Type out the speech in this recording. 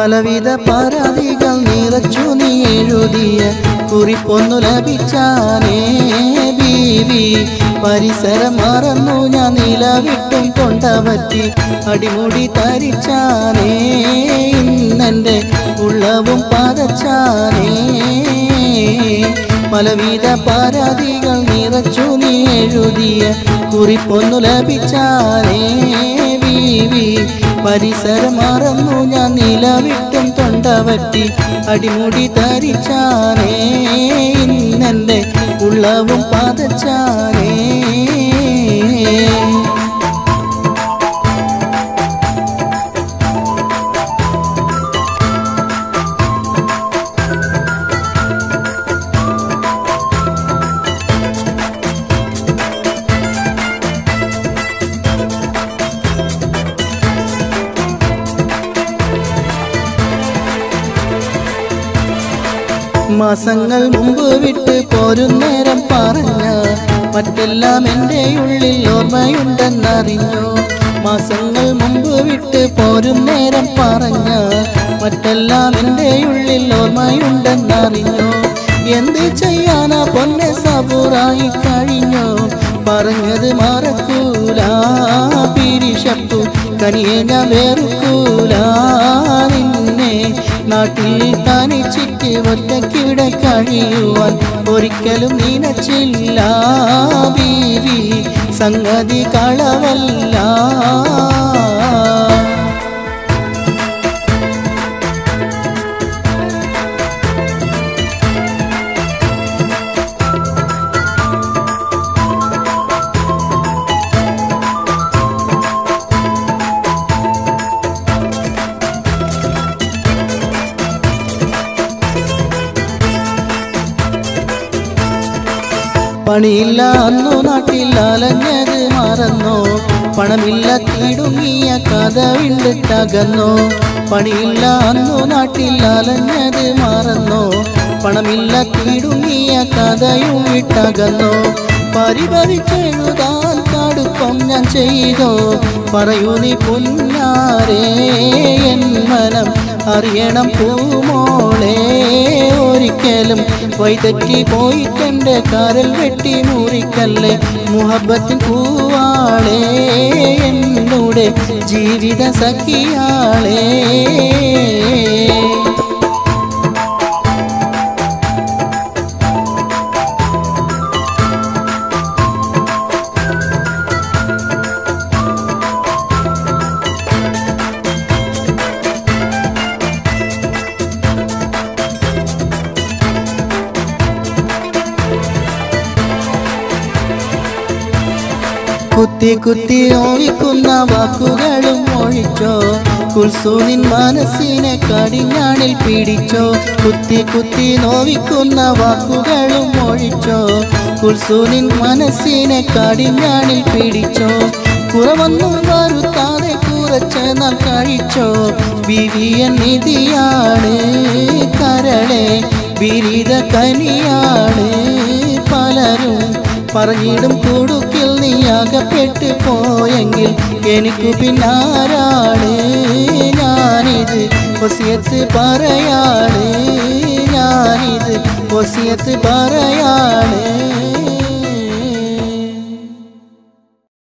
പലവിധ പരാതികൾ നിറച്ചു നീ എഴുതിയ കുറിപ്പൊന്നു ലഭിച്ചാനേ ബീവി പരിസരം മറന്നു ഞാൻ നിലവിട്ടും കൊണ്ടവറ്റി അടിമുടി തരിച്ചാനേ ഇന്നെൻ്റെ ഉള്ളവും പതച്ചാനേ പലവിധ പരാതികൾ നിറച്ചു നീ എഴുതിയ കുറിപ്പൊന്നു ലഭിച്ചാനേ ബീവി പരിസരം മറന്നു ഞാൻ നിലവിട്ടും തൊണ്ടവറ്റി അടിമുടി തരിച്ചാനേ ഇന്നെൻ്റെ ഉള്ളവും പതച്ചാനേ മാസങ്ങൾ മുമ്പ് വിട്ട് പോരും നേരം പറഞ്ഞ മറ്റെല്ലാം എൻ്റെ ഉള്ളിൽ ഓർമ്മയുണ്ടെന്നറിഞ്ഞു മാസങ്ങൾ മുമ്പ് വിട്ട് പോരും നേരം പറഞ്ഞ മറ്റെല്ലാം എൻ്റെ ഉള്ളിൽ ഓർമ്മയുണ്ടെന്നറിഞ്ഞു എന്ത് ചെയ്യാനാ പൊന്നെ സബൂറായി കഴിഞ്ഞു പറഞ്ഞത് മറക്കൂല പിരിശപ്പു കനിയെ ഞാൻ വേർക്കൂല നിന്നെ നാട്ടിൽ തനിച്ചിട്ട് ഒറ്റയ്ക്കിവിടെ കഴിയുവാൻ ഒരിക്കലും നിനച്ചില്ല ബീവി സംഗതി കളവല്ല പണിയില്ല അന്നു നാട്ടിൽ അലഞ്ഞത് മറന്നോ പണമില്ല തീടുങ്ങിയ കഥ വിണ്ടിട്ടകന്നോ പണിയില്ല അന്നു നാട്ടിൽ അലഞ്ഞത് മറന്നോ പണമില്ല തീടുങ്ങിയ കഥയും വിട്ടകന്നോ പരിഭവിച്ചെഴുതാൻ കടുപ്പം ഞാൻ ചെയ്തോ പറയൂ നീ പുന്നാരേ എൻ മനം അറിയണം പൂമോളെ ഒരിക്കലും വൈതെറ്റി പോയിട്ടെൻ്റെ കാരൽ വെട്ടി മുറിക്കല്ലേ മുഹബത്തിൻ പൂവാളെ എന്നൂടെ ജീവിത സഖിയാളേ കുത്തി കുത്തി നോവിക്കുന്ന വാക്കുകളും ഒഴിച്ചോ കുൽസൂനിൻ മനസ്സിനെ കടിഞ്ഞാണിൽ പിടിച്ചോ കുത്തി കുത്തി നോവിക്കുന്ന വാക്കുകളും ഒഴിച്ചോ കുൽസൂനിൻ മനസ്സിനെ കടിഞ്ഞാണിൽ പിടിച്ചോ കുറവൊന്നും വരുത്താതെ കുറച്ച് നാൾ കഴിച്ചോ ബിവിയൻ നിധിയാണ് കരളെ ബിരിത കനിയാണ് പലരും പറഞ്ഞിടും കുടുക്കിൽ നീ അകപ്പെട്ട് പോയെങ്കിൽ എനിക്കു പിന്നാരാണ് ഞാനിത് ഒസിയത്ത് പറയാണ് ഞാനിത് ഒസിയത്ത് പറയാണ്